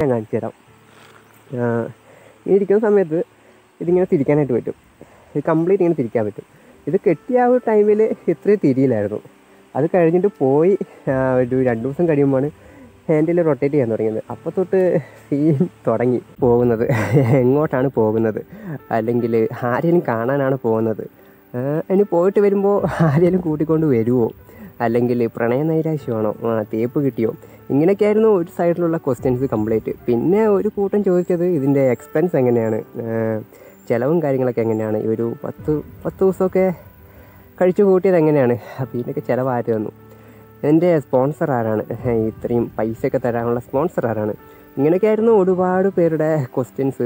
ഞാൻ കാണിച്ചു തരാം ആ, ഈ ഇരിക്കുന്ന സമയത്ത് ഇതിങ്ങനെ തിരിക്കാനായിട്ട് പറ്റും ഇത് കംപ്ലീറ്റ് ഇങ്ങനെ തിരിക്കാൻ പറ്റും ഇത് കെട്ടിയ ആ ഒരു ടൈമിൽ ഇത്രയും തിരിയില്ലായിരുന്നു അത് കഴിഞ്ഞിട്ട് പോയി ആ, ഒരു രണ്ട് ദിവസം കഴിയുമ്പോഴാണ് ഹാൻഡിൽ റൊട്ടേറ്റ് ചെയ്യാൻ തുടങ്ങിയത് അപ്പോൾ തൊട്ട് സീൻ തുടങ്ങി പോകുന്നത് എങ്ങോട്ടാണ് പോകുന്നത് അല്ലെങ്കിൽ ആരെങ്കിലും കാണാനാണ് പോകുന്നത് ആ, ഇനി പോയിട്ട് വരുമ്പോൾ ആരെങ്കിലും കൂട്ടിക്കൊണ്ട് വരുമോ അല്ലെങ്കിൽ പ്രണയ നൈരാശ്യമാണോ ആ, തേപ്പ് കിട്ടിയോ ഇങ്ങനെയൊക്കെയായിരുന്നു ഒരു സൈഡിലുള്ള ക്വസ്റ്റ്യൻസ് കംപ്ലീറ്റ് പിന്നെ ഒരു കൂട്ടം ചോദിച്ചത് ഇതിൻ്റെ എക്സ്പെൻസ് എങ്ങനെയാണ് ആ, ചിലവും കാര്യങ്ങളൊക്കെ എങ്ങനെയാണ് ഈ ഒരു പത്ത് പത്ത് ദിവസമൊക്കെ കഴിച്ചു കൂട്ടിയത് എങ്ങനെയാണ് അപ്പോൾ ഇതിൻ്റെയൊക്കെ ചിലവ് ആര് തന്നു എൻ്റെ സ്പോൺസർ ആരാണ് ഇത്രയും പൈസയൊക്കെ തരാനുള്ള സ്പോൺസർ ആരാണ് ഇങ്ങനെയൊക്കെയായിരുന്നു ഒരുപാട് പേരുടെ questions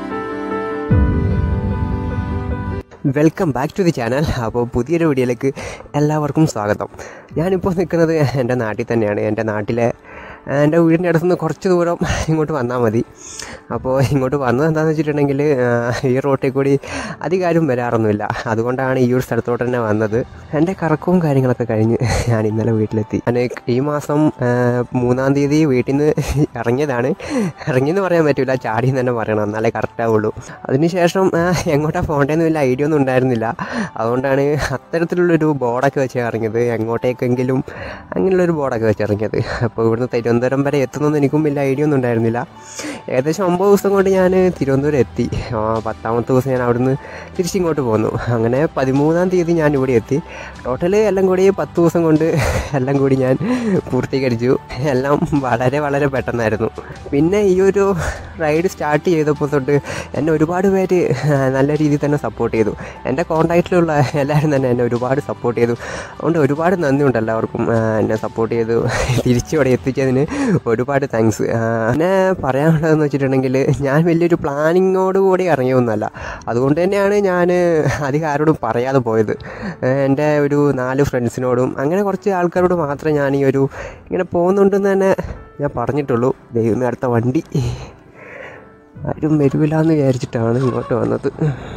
welcome back to the channel അപ്പോൾ പുതിയൊരു വീഡിയോയിലേക്ക് എല്ലാവർക്കും സ്വാഗതം ഞാനിപ്പോൾ നിൽക്കുന്നത് എൻ്റെ നാട്ടിൽ തന്നെയാണ് എൻ്റെ നാട്ടിലെ എൻ്റെ വീടിൻ്റെ അടുത്ത് നിന്ന് കുറച്ച് ദൂരം ഇങ്ങോട്ട് വന്നാൽ മതി അപ്പോൾ ഇങ്ങോട്ട് വന്നത് എന്താണെന്ന് വെച്ചിട്ടുണ്ടെങ്കിൽ ഈ റോട്ടിൽ കൂടി അധികാരം വരാറൊന്നുമില്ല അതുകൊണ്ടാണ് ഈ ഒരു സ്ഥലത്തോട്ട് തന്നെ വന്നത് എൻ്റെ കറക്കവും കാര്യങ്ങളൊക്കെ കഴിഞ്ഞ് ഞാൻ ഇന്നലെ വീട്ടിലെത്തി ഞാൻ ഈ മാസം ആ, മൂന്നാം തീയതി വീട്ടിൽ നിന്ന് ഇറങ്ങിയതാണ് ഇറങ്ങിയെന്ന് പറയാൻ പറ്റില്ല ചാടി എന്ന് തന്നെ പറയണം എന്നാലേ കറക്റ്റ് ആവുള്ളൂ അതിനുശേഷം ആ, എങ്ങോട്ടാ പോകേണ്ടതെന്ന് വലിയ ഐഡിയ ഒന്നും ഉണ്ടായിരുന്നില്ല അതുകൊണ്ടാണ് അത്തരത്തിലുള്ളൊരു ബോർഡൊക്കെ വെച്ച് ഇറങ്ങിയത് എങ്ങോട്ടേക്കെങ്കിലും അങ്ങനെയുള്ളൊരു ബോർഡൊക്കെ വെച്ച് ഇറങ്ങിയത് അപ്പോൾ ഇവിടുന്ന് തിരുവനന്തപുരം വരെ എത്തുന്നൊന്നും എനിക്കും വലിയ ഐഡിയ ഒന്നും ഉണ്ടായിരുന്നില്ല ഏകദേശം ഒമ്പത് ദിവസം കൊണ്ട് ഞാൻ തിരുവനന്തപുരം എത്തി ആ, പത്താമത്തെ ദിവസം ഞാൻ അവിടുന്ന് തിരിച്ചിങ്ങോട്ട് പോന്നു അങ്ങനെ പതിമൂന്നാം തീയതി ഞാൻ ഇവിടെ എത്തി ടോട്ടല് എല്ലാം കൂടി പത്ത് ദിവസം കൊണ്ട് എല്ലാം കൂടി ഞാൻ പൂർത്തീകരിച്ചു എല്ലാം വളരെ വളരെ പെട്ടെന്നായിരുന്നു പിന്നെ ഈ ഒരു റൈഡ് സ്റ്റാർട്ട് ചെയ്തപ്പോൾ തൊട്ട് എന്നെ ഒരുപാട് പേര് ആ, നല്ല രീതിയിൽ തന്നെ സപ്പോർട്ട് ചെയ്തു എൻ്റെ കോൺടാക്റ്റിലുള്ള എല്ലാവരും തന്നെ എന്നെ ഒരുപാട് സപ്പോർട്ട് ചെയ്തു അതുകൊണ്ട് ഒരുപാട് നന്ദിയുണ്ട് എല്ലാവർക്കും ആ, എന്നെ സപ്പോർട്ട് ചെയ്തു തിരിച്ചിവിടെ എത്തിച്ചതിന് ഒരുപാട് താങ്ക്സ് പിന്നെ പറയാനുള്ളതെന്ന് വെച്ചിട്ടുണ്ടെങ്കിൽ ഞാൻ വലിയൊരു പ്ലാനിങ്ങോട് കൂടി ഇറങ്ങിയൊന്നുമല്ല അതുകൊണ്ട് തന്നെയാണ് ഞാൻ അധികം ആരോടും പറയാതെ പോയത് ആ, എൻ്റെ ഒരു നാല് ഫ്രണ്ട്സിനോടും അങ്ങനെ കുറച്ച് ആൾക്കാരോട് മാത്രമേ ഞാൻ ഈ ഒരു ഇങ്ങനെ പോകുന്നുണ്ടെന്ന് തന്നെ ഞാൻ പറഞ്ഞിട്ടുള്ളൂ ദൈവമേ അടുത്ത വണ്ടി ആരും വരില്ല എന്ന് വിചാരിച്ചിട്ടാണ് ഇങ്ങോട്ട് വന്നത്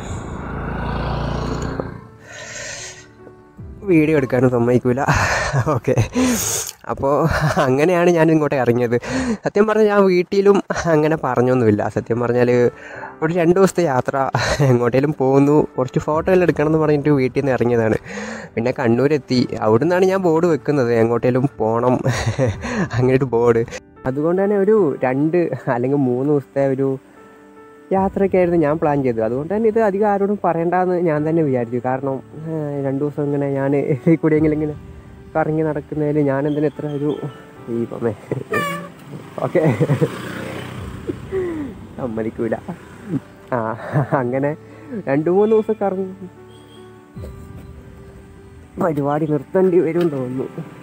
വീഡിയോ എടുക്കാനും സമ്മതിക്കൂല ഓക്കെ അപ്പോൾ അങ്ങനെയാണ് ഞാൻ ഇങ്ങോട്ട് ഇറങ്ങിയത് സത്യം പറഞ്ഞാൽ ഞാൻ വീട്ടിലും അങ്ങനെ പറഞ്ഞൊന്നുമില്ല സത്യം പറഞ്ഞാൽ ഒരു രണ്ട് ദിവസത്തെ യാത്ര എങ്ങോട്ടേലും പോകുന്നു കുറച്ച് ഫോട്ടോ എല്ലാം എടുക്കണം എന്ന് പറഞ്ഞിട്ട് വീട്ടിൽ നിന്ന് ഇറങ്ങിയതാണ് പിന്നെ കണ്ണൂരെത്തി അവിടെ നിന്നാണ് ഞാൻ ബോർഡ് വെക്കുന്നത് എങ്ങോട്ടേലും പോകണം അങ്ങനെ ഒരു ബോർഡ് അതുകൊണ്ട് തന്നെ ഒരു രണ്ട് അല്ലെങ്കിൽ മൂന്ന് ദിവസത്തെ ഒരു യാത്രയ്ക്കായിരുന്നു ഞാൻ പ്ലാൻ ചെയ്തത് അതുകൊണ്ട് തന്നെ ഇത് അധികം ആരോടും പറയണ്ടെന്ന് ഞാൻ തന്നെ വിചാരിച്ചു കാരണം ഏഹ്, രണ്ട് ദിവസം ഇങ്ങനെ ഞാൻ ഇതിൽ കൂടിയെങ്കിലും ഇങ്ങനെ കറങ്ങി നടക്കുന്നതിൽ ഞാൻ എന്തിനാ ഇത്ര ഒരു ദീപമേ ഓക്കെ സമ്മതിക്കൂല ആ അങ്ങനെ രണ്ട് മൂന്ന് ദിവസം കറങ്ങി പരിപാടി നിർത്തേണ്ടി വരും തോന്നുന്നു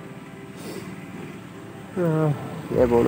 ആ ഏ പോണു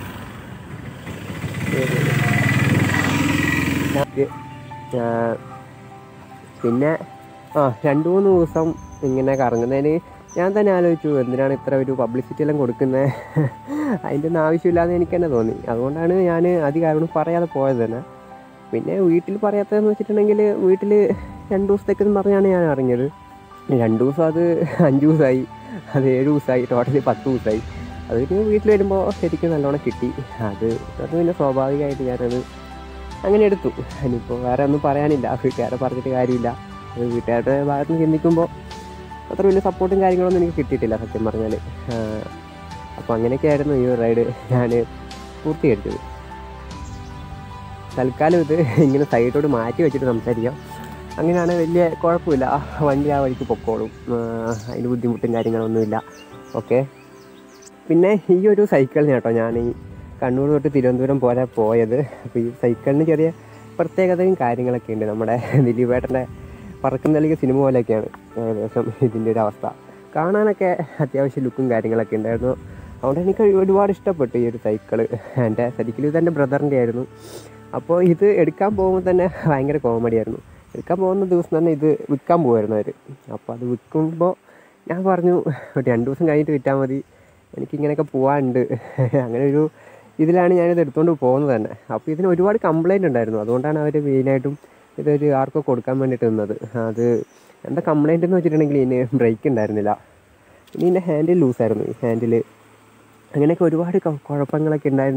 ഏ പോണു നമുക്ക്, ആ, പിന്നെ ആ രണ്ട് മൂന്ന് ദിവസം ഇങ്ങനെ കറങ്ങുന്നതിന് ഞാൻ തന്നെ ആലോചിച്ചു എന്തിനാണ് ഇത്ര ഒരു പബ്ലിസിറ്റി എല്ലാം കൊടുക്കുന്നത് അതിൻ്റെ ഒന്നും ആവശ്യമില്ലാന്ന് എനിക്ക് തന്നെ തോന്നി അതുകൊണ്ടാണ് ഞാൻ അധികം ആരോടും പറയാതെ പോയത് തന്നെ പിന്നെ വീട്ടിൽ പറയാത്തതെന്ന് വെച്ചിട്ടുണ്ടെങ്കിൽ വീട്ടിൽ രണ്ട് ദിവസത്തേക്കെന്ന് പറഞ്ഞാണ് ഞാൻ അറിഞ്ഞത് രണ്ട് ദിവസം അത് അഞ്ച് ദിവസമായി അത് ഏഴ് ദിവസമായി ടോട്ടലി പത്ത് ദിവസമായി അത് പിന്നെ വീട്ടിൽ വരുമ്പോൾ ശരിക്കും നല്ലോണം കിട്ടി അത് അത് പിന്നെ സ്വാഭാവികമായിട്ട് ഞാനത് അങ്ങനെ എടുത്തു ഇനിയിപ്പോൾ വേറെ ഒന്നും പറയാനില്ല വീട്ടുകാരെ പറഞ്ഞിട്ട് കാര്യമില്ല അത് വീട്ടുകാരുടെ ഭാഗത്ത് നിന്ന് ചിന്തിക്കുമ്പോൾ അത്ര വലിയ സപ്പോർട്ടും കാര്യങ്ങളൊന്നും എനിക്ക് കിട്ടിയിട്ടില്ല സത്യം പറഞ്ഞാൽ അപ്പോൾ അങ്ങനെയൊക്കെയായിരുന്നു ഈ റൈഡ് ഞാൻ പൂർത്തീകരിച്ചത് തൽക്കാലം ഇത് ഇങ്ങനെ സൈഡോട് മാറ്റി വെച്ചിട്ട് സംസാരിക്കാം അങ്ങനെയാണ് വലിയ കുഴപ്പമില്ല വണ്ടി ആ വഴിക്ക് പൊക്കോളും ആ, അതിന് ബുദ്ധിമുട്ടും കാര്യങ്ങളൊന്നുമില്ല ഓക്കെ പിന്നെ ഈ ഒരു സൈക്കിളിന് കേട്ടോ ഞാൻ ഈ കണ്ണൂർ തൊട്ട് തിരുവനന്തപുരം പോലെ പോയത് അപ്പോൾ ഈ സൈക്കിളിന് ചെറിയ പ്രത്യേകതയും കാര്യങ്ങളൊക്കെ ഉണ്ട് നമ്മുടെ ദിലീപേട്ടൻ്റെ പറക്കുന്ന നൽകിയ സിനിമ പോലെയൊക്കെയാണ് ഏകദേശം ഇതിൻ്റെ ഒരു അവസ്ഥ കാണാനൊക്കെ അത്യാവശ്യം ലുക്കും കാര്യങ്ങളൊക്കെ ഉണ്ടായിരുന്നു അതുകൊണ്ട് എനിക്ക് ഒരുപാട് ഇഷ്ടപ്പെട്ടു ഈ ഒരു സൈക്കിള് എൻ്റെ ശരിക്കും ഇത് എൻ്റെ ബ്രദറിൻ്റെ ആയിരുന്നു അപ്പോൾ ഇത് എടുക്കാൻ പോകുമ്പോൾ തന്നെ ഭയങ്കര കോമഡി ആയിരുന്നു എടുക്കാൻ പോകുന്ന ദിവസം തന്നെ ഇത് വിൽക്കാൻ പോകുമായിരുന്നു അവർ അപ്പോൾ അത് വിൽക്കുമ്പോൾ ഞാൻ പറഞ്ഞു ഒരു രണ്ട് ദിവസം കഴിഞ്ഞിട്ട് വിറ്റാൽ മതി എനിക്കിങ്ങനെയൊക്കെ പോകാനുണ്ട് അങ്ങനെ ഒരു ഇതിലാണ് ഞാനിത് എടുത്തുകൊണ്ട് പോകുന്നത് തന്നെ അപ്പോൾ ഇതിന് ഒരുപാട് കംപ്ലൈൻറ്റ് ഉണ്ടായിരുന്നു അതുകൊണ്ടാണ് അവർ മെയിനായിട്ടും ഇതൊരു ആർക്കോ കൊടുക്കാൻ വേണ്ടിയിട്ട് നിന്നത് അത് എന്താ കംപ്ലൈൻറ്റ് എന്ന് വെച്ചിട്ടുണ്ടെങ്കിൽ ഇതിന് ബ്രേക്ക് ഉണ്ടായിരുന്നില്ല ഇനി ഇതിൻ്റെ ഹാൻഡിൽ ലൂസായിരുന്നു ഈ ഹാൻഡിൽ അങ്ങനെയൊക്കെ ഒരുപാട് ക- കുഴപ്പങ്ങളൊക്കെ ഉണ്ടായിരുന്ന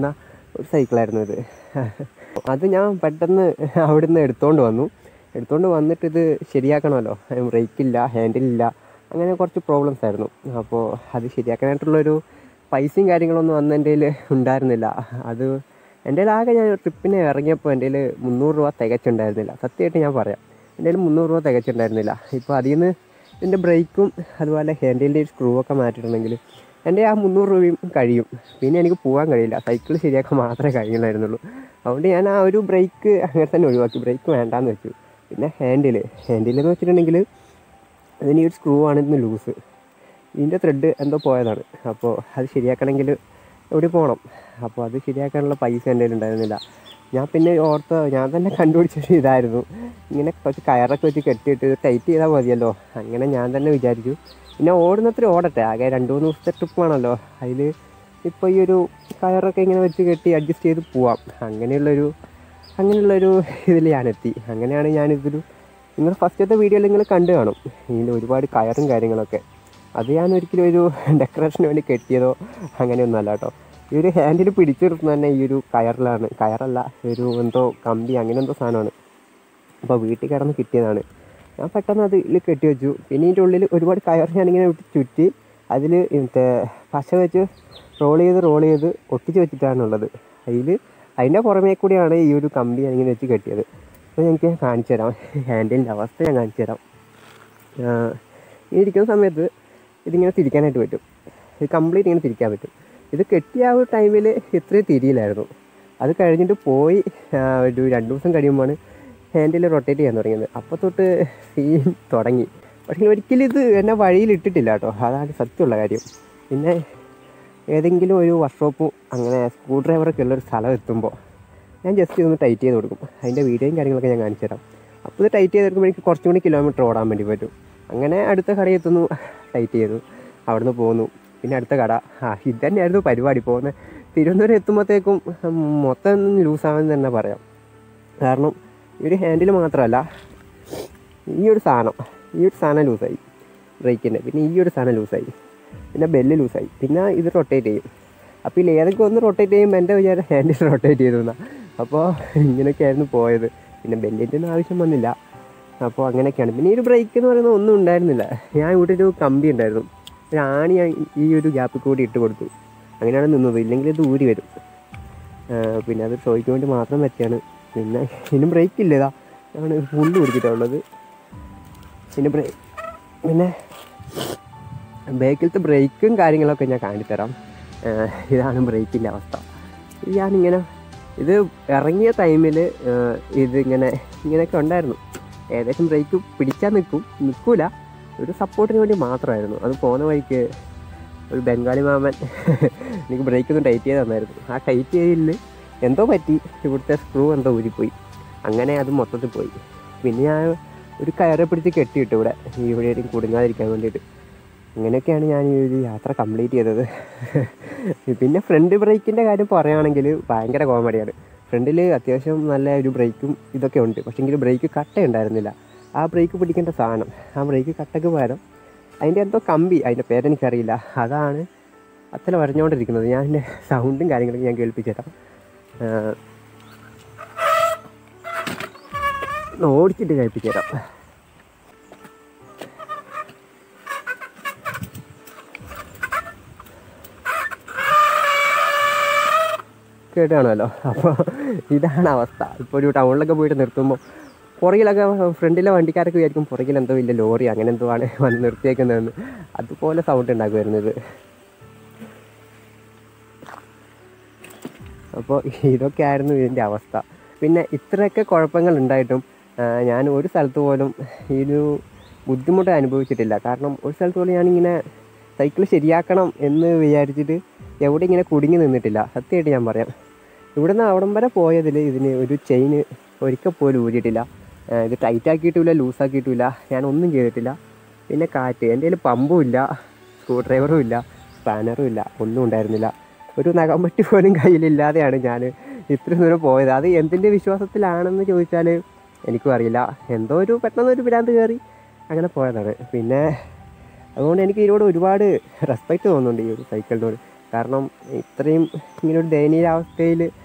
ഒരു സൈക്കിളായിരുന്നു ഇത് അത് ഞാൻ പെട്ടെന്ന് അവിടുന്ന് എടുത്തുകൊണ്ട് വന്നു എടുത്തുകൊണ്ട് വന്നിട്ട് ഇത് ശരിയാക്കണമല്ലോ ബ്രേക്കില്ല ഹാൻഡിലില്ല അങ്ങനെ കുറച്ച് പ്രോബ്ലംസ് ആയിരുന്നു അപ്പോൾ അത് ശരിയാക്കാനായിട്ടുള്ളൊരു പൈസയും കാര്യങ്ങളൊന്നും അന്ന് എൻ്റെ കയ്യിൽ ഉണ്ടായിരുന്നില്ല അത് എൻ്റെ കയ്യിൽ ആകെ ഞാൻ ട്രിപ്പിന് ഇറങ്ങിയപ്പോൾ എൻ്റെ കയ്യിൽ മുന്നൂറ് രൂപ തികച്ചുണ്ടായിരുന്നില്ല സത്യമായിട്ട് ഞാൻ പറയാം എൻ്റെ കയ്യിൽ മുന്നൂറ് രൂപ തികച്ചുണ്ടായിരുന്നില്ല ഇപ്പോൾ അതിൽ നിന്ന് ഇതിൻ്റെ ബ്രേക്കും അതുപോലെ ഹാൻഡിലിൻ്റെ സ്ക്രൂ ഒക്കെ മാറ്റിയിട്ടുണ്ടെങ്കിൽ എൻ്റെ ആ മുന്നൂറ് രൂപയും കഴിയും പിന്നെ എനിക്ക് പോകാൻ കഴിയില്ല സൈക്കിൾ ശരിയാക്കാൻ മാത്രമേ കഴിയുള്ളായിരുന്നുള്ളൂ അതുകൊണ്ട് ഞാൻ ആ ഒരു ബ്രേക്ക് അങ്ങനെ തന്നെ ഒഴിവാക്കി ബ്രേക്ക് വേണ്ടാന്ന് വെച്ചു പിന്നെ ഹാൻഡിൽ ഹാൻഡിൽ എന്ന് വെച്ചിട്ടുണ്ടെങ്കിൽ അതിന് ഈ ഒരു സ്ക്രൂ ആണ് ഇന്ന് ലൂസ് ഇതിൻ്റെ ത്രെഡ് എന്തോ പോയതാണ് അപ്പോൾ അത് ശരിയാക്കണമെങ്കിൽ എവിടെ പോകണം അപ്പോൾ അത് ശരിയാക്കാനുള്ള പൈസ എൻ്റെ കയ്യിൽ ഉണ്ടായിരുന്നില്ല ഞാൻ പിന്നെ ഓർത്ത് ഞാൻ തന്നെ കണ്ടുപിടിച്ചൊരു ഇതായിരുന്നു ഇങ്ങനെ കുറച്ച് കയറൊക്കെ വെച്ച് കെട്ടിയിട്ട് ടൈറ്റ് ചെയ്താൽ മതിയല്ലോ അങ്ങനെ ഞാൻ തന്നെ വിചാരിച്ചു പിന്നെ ഓടുന്നത്ര ഓടട്ടെ ആകെ രണ്ട് മൂന്ന് ദിവസത്തെ ട്രിപ്പാണല്ലോ അതിൽ ഇപ്പോൾ ഈ ഒരു കയറൊക്കെ ഇങ്ങനെ വെച്ച് കെട്ടി അഡ്ജസ്റ്റ് ചെയ്ത് പോവാം അങ്ങനെയുള്ളൊരു അങ്ങനെയുള്ളൊരു ഇതിൽ ഞാനെത്തി അങ്ങനെയാണ് ഞാനിതൊരു നിങ്ങൾ ഫസ്റ്റത്തെ വീഡിയോയിൽ നിങ്ങൾ കണ്ടു കാണും ഇതിൽ ഒരുപാട് കയറും കാര്യങ്ങളൊക്കെ അത് ഞാൻ ഒരിക്കലും ഒരു ഡെക്കറേഷന് വേണ്ടി കെട്ടിയതോ അങ്ങനെയൊന്നുമല്ല കേട്ടോ ഈ ഒരു ഹാൻഡിൽ പിടിച്ചു നിർത്തുന്നത് തന്നെ ഈ ഒരു കയറിലാണ് കയറല്ല ഒരു എന്തോ കമ്പി അങ്ങനെ എന്തോ സാധനമാണ് അപ്പോൾ വീട്ടിൽ കിടന്ന് കിട്ടിയതാണ് ഞാൻ പെട്ടെന്ന് അതിൽ കെട്ടി വെച്ചു പിന്നെ ഇതിൻ്റെ ഉള്ളിൽ ഒരുപാട് കയർ ഞാനിങ്ങനെ ഇട്ട് ചുറ്റി അതിൽ മറ്റേ പശ വെച്ച് റോൾ ചെയ്ത് റോൾ ചെയ്ത് ഒട്ടിച്ച് വെച്ചിട്ടാണുള്ളത് അതിൽ അതിൻ്റെ പുറമേ കൂടിയാണ് ഈ ഒരു കമ്പി ഞാനിങ്ങനെ വെച്ച് കെട്ടിയത് അപ്പോൾ എനിക്ക് കാണിച്ചു തരാം ഹാൻഡിലിൻ്റെ അവസ്ഥ ഞാൻ കാണിച്ചു തരാം ആഹ് ഈ ഇരിക്കുന്ന സമയത്ത് ഇതിങ്ങനെ തിരിക്കാനായിട്ട് പറ്റും ഇത് കംപ്ലീറ്റ് ഇങ്ങനെ തിരിക്കാൻ പറ്റും ഇത് കെട്ടിയ ആ ഒരു ടൈമിൽ ഇത്രയും തിരിയില്ലായിരുന്നു അത് കഴിഞ്ഞിട്ട് പോയി ആഹ് ഒരു രണ്ട് ദിവസം കഴിയുമ്പോഴാണ് ഹാൻഡിൽ റൊട്ടേറ്റ് ചെയ്യാൻ തുടങ്ങിയത് അപ്പോൾ തൊട്ട് സീൻ തുടങ്ങി പക്ഷേ ഒരിക്കലും ഇത് എന്നെ വഴിയിൽ ഇട്ടിട്ടില്ല കേട്ടോ അതാണ് സത്യമുള്ള കാര്യം പിന്നെ ഏതെങ്കിലും ഒരു വർക്ക്ഷോപ്പും അങ്ങനെ സ്ക്രൂ ഡ്രൈവറൊക്കെ ഉള്ളൊരു സ്ഥലം എത്തുമ്പോൾ ഞാൻ ജസ്റ്റ് ഇതൊന്ന് ടൈറ്റ് ചെയ്ത് കൊടുക്കും അതിൻ്റെ വീഡിയോയും കാര്യങ്ങളൊക്കെ ഞാൻ കാണിച്ചു തരാം അപ്പോൾ ഇത് ടൈറ്റ് ചെയ്തെടുക്കുമ്പോൾ എനിക്ക് കുറച്ചും കൂടി കിലോമീറ്റർ ഓടാൻ വേണ്ടി പറ്റും അങ്ങനെ അടുത്ത കടയിൽ എത്തുന്നു ടൈറ്റ് ചെയ്തു അവിടുന്ന് പോന്നു പിന്നെ അടുത്ത കട ആ ഇത് തന്നെയായിരുന്നു പരിപാടി പോകുന്നത് തിരുവനന്തപുരം എത്തുമ്പോഴത്തേക്കും ഉം, മൊത്തം ലൂസാണെന്ന് തന്നെ പറയാം കാരണം ഈ ഒരു ഹാൻഡിൽ മാത്രമല്ല ഈ ഒരു സാധനം ഈ ഒരു സാധനം ലൂസായി ബ്രേക്കിൻ്റെ പിന്നെ ഈ ഒരു സാധനം ലൂസായി പിന്നെ ബെല്ല് ലൂസായി പിന്നെ ഇത് റൊട്ടേറ്റ് ചെയ്യും അപ്പോൾ ഇതിൽ ഏതൊക്കെ ഒന്ന് റൊട്ടേറ്റ് ചെയ്യുമ്പോൾ എൻ്റെ വിചാരം ഹാൻഡിൽ റൊട്ടേറ്റ് ചെയ്തു എന്നാ അപ്പോൾ ഇങ്ങനെയൊക്കെയായിരുന്നു പോയത് പിന്നെ ബെല്ലിൻ്റെ ഒന്നും ആവശ്യം വന്നില്ല അപ്പോൾ അങ്ങനെയൊക്കെയാണ് പിന്നെ ഈ ഒരു ബ്രേക്ക് എന്ന് പറയുന്നത് ഒന്നും ഉണ്ടായിരുന്നില്ല ഞാൻ ഇവിടെ ഒരു കമ്പി ഉണ്ടായിരുന്നു ഒരു ആണി ഞാൻ ഈ ഒരു ഗ്യാപ്പിൽ കൂടി ഇട്ട് കൊടുത്തു അങ്ങനെയാണ് നിന്നത് ഇല്ലെങ്കിൽ ഇത് ഊരി വരും ആ, പിന്നെ അത് ഷോയ്ക്ക് വേണ്ടി മാത്രം പറ്റിയാണ് പിന്നെ ഇതിനും ബ്രേക്ക് ഇല്ല ഇതാ ആണ് ഫുള്ള് പിടിച്ചിട്ടുള്ളത് പിന്നെ ബ്രേക്ക് പിന്നെ ബേക്കിലത്തെ ബ്രേക്കും കാര്യങ്ങളൊക്കെ ഞാൻ കാണിച്ചുതരാം ആ, ഇതാണ് ബ്രേക്കിൻ്റെ അവസ്ഥ ഇത് ഞാനിങ്ങനെ ഇത് ഇറങ്ങിയ ടൈമിൽ ഇതിങ്ങനെ ഇങ്ങനെയൊക്കെ ഉണ്ടായിരുന്നു ഏകദേശം ബ്രേക്ക് പിടിച്ചാൽ നിൽക്കും നിൽക്കൂല ഒരു സപ്പോർട്ടിന് വേണ്ടി മാത്രമായിരുന്നു അത് പോകുന്ന വഴിക്ക് ഒരു ബംഗാളി മാമൻ എനിക്ക് ബ്രേക്ക് ഒന്ന് ടൈറ്റ് ചെയ്ത് തന്നായിരുന്നു ആ ടൈറ്റ് ചെയ്തതിൽ എന്തോ പറ്റി ഇവിടുത്തെ സ്ക്രൂ എന്തോ ഊരിപ്പോയി അങ്ങനെ അത് മൊത്തത്തിൽ പോയി പിന്നെ ഞാൻ ഒരു കയറെ പിടിച്ച് കെട്ടിയിട്ടു ഇവിടെ ഈ ഇവിടെ ആരും കുടുങ്ങാതിരിക്കാൻ വേണ്ടിയിട്ട് അങ്ങനെയൊക്കെയാണ് ഞാൻ ഈ ഒരു യാത്ര കംപ്ലീറ്റ് ചെയ്തത് പിന്നെ ഫ്രണ്ട് ബ്രേക്കിൻ്റെ കാര്യം പറയുകയാണെങ്കിൽ ഭയങ്കര കോമഡിയാണ് ഫ്രണ്ടിൽ അത്യാവശ്യം നല്ല ഒരു ബ്രേക്കും ഇതൊക്കെ ഉണ്ട് പക്ഷേങ്കിൽ ബ്രേക്ക് കട്ട ഉണ്ടായിരുന്നില്ല ആ ബ്രേക്ക് പിടിക്കേണ്ട സാധനം ആ ബ്രേക്ക് കട്ടക്ക് പകരം അതിൻ്റെ എന്തോ കമ്പി അതിൻ്റെ പേരെനിക്കറിയില്ല അതാണ് അത്ര വരഞ്ഞുകൊണ്ടിരിക്കുന്നത് ഞാൻ എൻ്റെ സൗണ്ടും കാര്യങ്ങളൊക്കെ ഞാൻ കേൾപ്പിച്ചു തരാം ആ, ഒന്ന് ഓടിച്ചിട്ട് കേൾപ്പിച്ചു തരാം കേട്ടാണല്ലോ അപ്പോൾ ഇതാണ് അവസ്ഥ ഇപ്പോൾ ഒരു ടൗണിലൊക്കെ പോയിട്ട് നിർത്തുമ്പോൾ പുറകിലൊക്കെ ഫ്രണ്ടിലെ വണ്ടിക്കാരൊക്കെ വിചാരിക്കും പുറകിൽ എന്തോ ഇല്ല ലോറി അങ്ങനെ എന്തോ ആണ് വന്ന് നിർത്തിയേക്കുന്നതെന്ന് അതുപോലെ സൗണ്ട് ഉണ്ടാക്കുമായിരുന്നു ഇത് അപ്പോൾ ഇതൊക്കെ ആയിരുന്നു ഇതിൻ്റെ അവസ്ഥ പിന്നെ ഇത്രയൊക്കെ കുഴപ്പങ്ങൾ ഉണ്ടായിട്ടും ആ, ഞാൻ ഒരു സ്ഥലത്ത് പോലും ഈ ഒരു ബുദ്ധിമുട്ട് അനുഭവിച്ചിട്ടില്ല കാരണം ഒരു സ്ഥലത്ത് പോലും ഞാനിങ്ങനെ സൈക്കിൾ ശരിയാക്കണം എന്ന് വിചാരിച്ചിട്ട് എവിടെ ഇങ്ങനെ കുടുങ്ങി നിന്നിട്ടില്ല സത്യമായിട്ട് ഞാൻ പറയാം ഇവിടുന്ന് അവിടം വരെ പോയതിൽ ഇതിന് ഒരു ചെയിന് ഒരിക്കൽ പോലും ഊരിയിട്ടില്ല ആ, ഇത് ടൈറ്റ് ആക്കിയിട്ടുമില്ല ലൂസാക്കിയിട്ടുമില്ല ഞാൻ ഒന്നും ചെയ്തിട്ടില്ല പിന്നെ കാറ്റ് എൻ്റെ കയ്യിൽ പമ്പും ഇല്ല സ്ക്രൂ ഡ്രൈവറും ഇല്ല സ്പാനറും ഇല്ല ഒന്നും ഉണ്ടായിരുന്നില്ല ഒരു നഖമ്പട്ടി പോലും കയ്യിലില്ലാതെയാണ് ഞാൻ ഇത്ര ദൂരം പോയത് അത് എന്തിൻ്റെ വിശ്വാസത്തിലാണെന്ന് ചോദിച്ചാൽ എനിക്കും അറിയില്ല എന്തോ ഒരു പെട്ടെന്ന് ഒരു ഭ്രാന്ത് കയറി അങ്ങനെ പോയതാണ് പിന്നെ അതുകൊണ്ട് എനിക്ക് ഇതിനോട് ഒരുപാട് റെസ്പെക്റ്റ് തോന്നുന്നുണ്ട് ഈ ഒരു സൈക്കിളിനോട് കാരണം ഇത്രയും ഇങ്ങനെ ഒരു ദയനീയാവസ്ഥയിൽ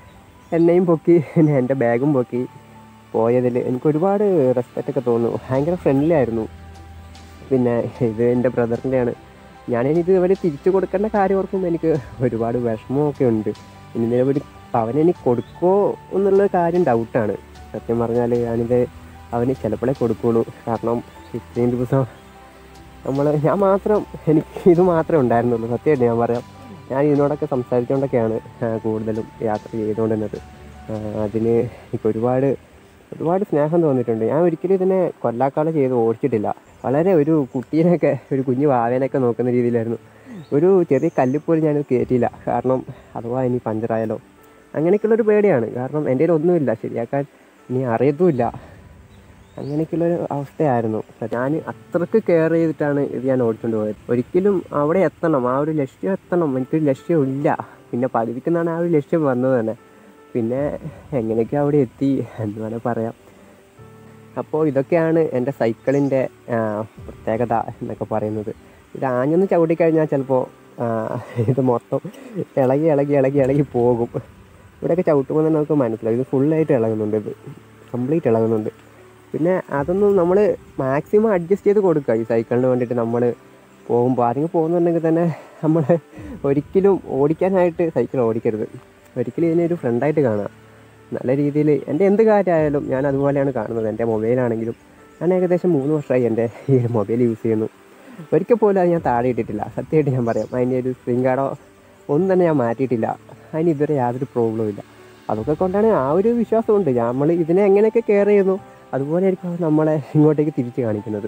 എന്നെയും പൊക്കി പിന്നെ എൻ്റെ ബാഗും പൊക്കി പോയതിൽ എനിക്ക് ഒരുപാട് റെസ്പെക്റ്റ് ഒക്കെ തോന്നുന്നു ഭയങ്കര ഫ്രണ്ട്ലി ആയിരുന്നു പിന്നെ ഇത് എൻ്റെ ബ്രദറിൻ്റെയാണ് ഞാനിനി ഇത് ഇവർ തിരിച്ചു കൊടുക്കേണ്ട കാര്യം ഓർക്കുമ്പോൾ എനിക്ക് ഒരുപാട് വിഷമമൊക്കെ ഉണ്ട് ഇനി നിലവിൽ അവൻ എനിക്ക് കൊടുക്കുമോ എന്നുള്ള കാര്യം ഡൗട്ടാണ് സത്യം പറഞ്ഞാൽ ഞാനിത് അവന് ചിലപ്പോഴേ കൊടുക്കുള്ളൂ കാരണം ഇത്രയും ദിവസം നമ്മൾ ഞാൻ മാത്രം എനിക്ക് ഇത് മാത്രമേ ഉണ്ടായിരുന്നുള്ളൂ സത്യമായിട്ട് ഞാൻ പറയാം ഞാൻ ഇതിനോടൊക്കെ സംസാരിച്ചുകൊണ്ടൊക്കെയാണ് ആ, കൂടുതലും യാത്ര ചെയ്തുകൊണ്ടിരുന്നത് ആ, അതിന് എനിക്ക് ഒരുപാട് ഒരുപാട് സ്നേഹം തോന്നിയിട്ടുണ്ട് ഞാൻ ഒരിക്കലും ഇതിനെ കൊല്ലാക്കാളെ ചെയ്ത് ഓടിച്ചിട്ടില്ല വളരെ ഒരു കുട്ടീനെയൊക്കെ ഒരു കുഞ്ഞു വാവേനൊക്കെ നോക്കുന്ന രീതിയിലായിരുന്നു ഒരു ചെറിയ കല്ലിപ്പോലും ഞാനത് കയറ്റിയില്ല കാരണം അഥവാ ഇനി പഞ്ചറായാലോ അങ്ങനെയൊക്കെയുള്ളൊരു പേടിയാണ് കാരണം എൻ്റെ കയ്യിൽ ഒന്നുമില്ല ശരിയാക്കാൻ ഇനി അറിയത്തുമില്ല അങ്ങനെയൊക്കെയുള്ളൊരു അവസ്ഥയായിരുന്നു ഞാൻ അത്രക്ക് കെയർ ചെയ്തിട്ടാണ് ഇത് ഞാൻ ഓടിച്ചുകൊണ്ട് പോയത് ഒരിക്കലും അവിടെ എത്തണം ആ ഒരു ലക്ഷ്യം എത്തണം എനിക്കൊരു ലക്ഷ്യമില്ല പിന്നെ പകുതിക്കുന്നാണ് ആ ഒരു ലക്ഷ്യം വന്നത് തന്നെ പിന്നെ എങ്ങനെയൊക്കെ അവിടെ എത്തി എന്ന് വേണേൽ പറയാം അപ്പോൾ ഇതൊക്കെയാണ് എൻ്റെ സൈക്കിളിൻ്റെ പ്രത്യേകത എന്നൊക്കെ പറയുന്നത് ഇത് ആഞ്ഞൊന്ന് ചവിട്ടിക്കഴിഞ്ഞാൽ ചിലപ്പോൾ ഇത് മൊത്തം ഇളകി ഇളകി ഇളകി ഇളകി പോകും ഇവിടെയൊക്കെ ചവിട്ടുമ്പോൾ തന്നെ നമുക്ക് മനസ്സിലാവും ഇത് ഫുള്ളായിട്ട് ഇളകുന്നുണ്ട് ഇത് കംപ്ലീറ്റ് ഇളകുന്നുണ്ട് പിന്നെ അതൊന്നും നമ്മൾ മാക്സിമം അഡ്ജസ്റ്റ് ചെയ്ത് കൊടുക്കുക ഈ സൈക്കിളിന് വേണ്ടിയിട്ട് നമ്മൾ പോകുമ്പോൾ ആരെങ്കിലും പോകുന്നുണ്ടെങ്കിൽ തന്നെ നമ്മൾ ഒരിക്കലും ഓടിക്കാനായിട്ട് സൈക്കിൾ ഓടിക്കരുത് ഒരിക്കലും ഇതിനെ ഒരു ഫ്രണ്ടായിട്ട് കാണുക നല്ല രീതിയിൽ എൻ്റെ എന്ത് കാര്യമായാലും ഞാൻ അതുപോലെയാണ് കാണുന്നത് എൻ്റെ മൊബൈലാണെങ്കിലും ഞാൻ ഏകദേശം മൂന്ന് വർഷമായി എൻ്റെ ഈ ഒരു മൊബൈൽ യൂസ് ചെയ്യുന്നു ഒരിക്കൽ പോലും അത് ഞാൻ താഴെ ഇട്ടിട്ടില്ല സത്യമായിട്ട് ഞാൻ പറയാം അതിൻ്റെ ഒരു സ്ക്രീൻ കാർഡോ ഒന്നും തന്നെ ഞാൻ മാറ്റിയിട്ടില്ല അതിന് ഇതുവരെ യാതൊരു പ്രോബ്ലവും ഇല്ല അതൊക്കെ കൊണ്ടാണ് ആ ഒരു വിശ്വാസമുണ്ട് നമ്മൾ ഇതിനെ എങ്ങനെയൊക്കെ കെയർ ചെയ്യുന്നു അതുപോലെ ആയിരിക്കും അത് നമ്മളെ ഇങ്ങോട്ടേക്ക് തിരിച്ച് കാണിക്കുന്നത്